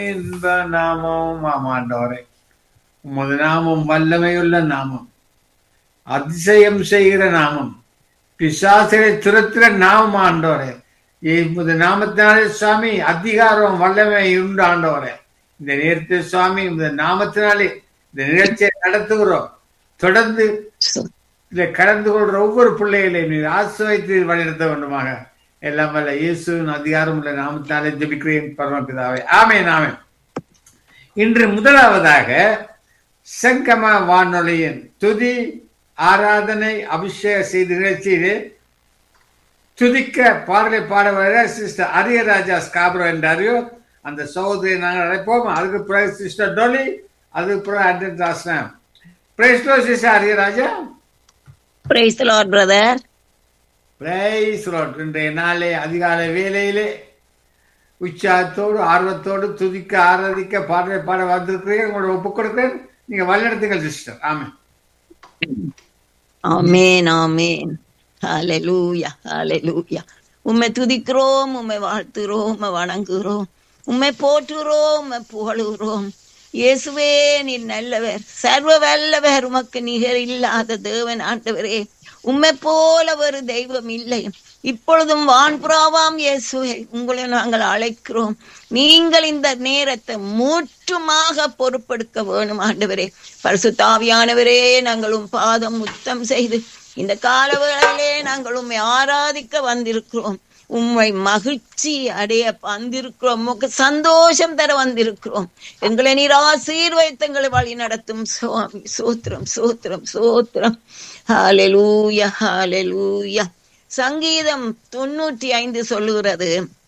இன்ப நாமம் ஆமாண்டவரே உமது நாமம் வல்லமையுள்ள நாமம் அதிசயம் செய்கிற நாமம் பிசாசரை துரத்துற நாமம் ஆண்டவரே இப்போது நாமத்தினாலே சுவாமி அதிகாரம் வல்லமை உண்டு ஆண்டவரே இந்த நேரத்தில் சுவாமி இந்த நாமத்தினாலே இந்த நிகழ்ச்சியை நடத்துகிறோம் தொடர்ந்து இதை கடந்து கொள்ற ஒவ்வொரு பிள்ளைகளையும் நீர் ஆசிரியத்து வழிநடத்த வேண்டுமாக எல்லாம் வல்ல இயேசுவின் அதிகாரம் உள்ள நாமத்தினாலே ஜபிக்கிறேன் பரமபிதாவே ஆமேன் ஆமேன் இன்று முதலாவதாக சங்கம வானொலியின் துதி ஆராதனை அபிஷேக செய்தி நிகழ்ச்சியிலே துதிக்க பாடலை பாட வர சிஸ்டர் அரியராஜா ஸ்காப்ரோ என்றாரியோ அந்த சகோதரியை நாங்கள் அழைப்போம் அதுக்கு பிறகு சிஸ்டர் டொலி அதுக்கு பிறகு அட்டன் தாஸ்லாம் பிரைஸ்லோ sister Ariyaraja praise lord brother praise lord இன்றைய நாளே அதிகாலை வேலையிலே உற்சாகத்தோடு ஆர்வத்தோடு துதிக்க ஆராதிக்க பாடலை பாட வந்திருக்கிறீர்கள் உங்களோட ஒப்புக் கொடுக்கிறேன் நீங்க வழிநடத்துங்கள் சிஸ்டர் ஆமாம் ஆமேன் ஆமேன் ஹalleluya ஹalleluya உம்மை துதிக்கிறோம் உம்மை வாழ்த்துகிறோம் உம்மை வணங்குகிறோம் உம்மை போற்றுகிறோம் உம்மை புகழுகிறோம் இயேசுவே நீ நல்லவர் சர்வ வல்லவர் உமக்கு நிகர் இல்லாத தேவன் ஆண்டவரே உம்மை போல ஒரு தெய்வம் இல்லை இப்பொழுதும் வான்புறாவாம் இயேசுவே உங்களை நாங்கள் அழைக்கிறோம் நீங்கள் இந்த நேரத்தை முற்றுமாக பொறுப்பெடுக்க வேணும் ஆண்டவரே பரிசுத்தாவியானவரே நாங்களும் பாதம் முத்தம் செய்து இந்த காலவேளையிலே நாங்கள் உண்மை ஆராதிக்க வந்திருக்கிறோம் உண்மை மகிழ்ச்சி அடைய வந்திருக்கிறோம் உமக்கு சந்தோஷம் தர வந்திருக்கிறோம் எங்களை நீர் ஆசீர்வைத்தங்களை வழி நடத்தும் சுவாமி சோத்திரம் சோத்திரம் சோத்திரம் ஹாலெலூயா ஹாலெலூயா சங்கீதம் தொண்ணூற்றி ஐந்து சொல்லுகிறது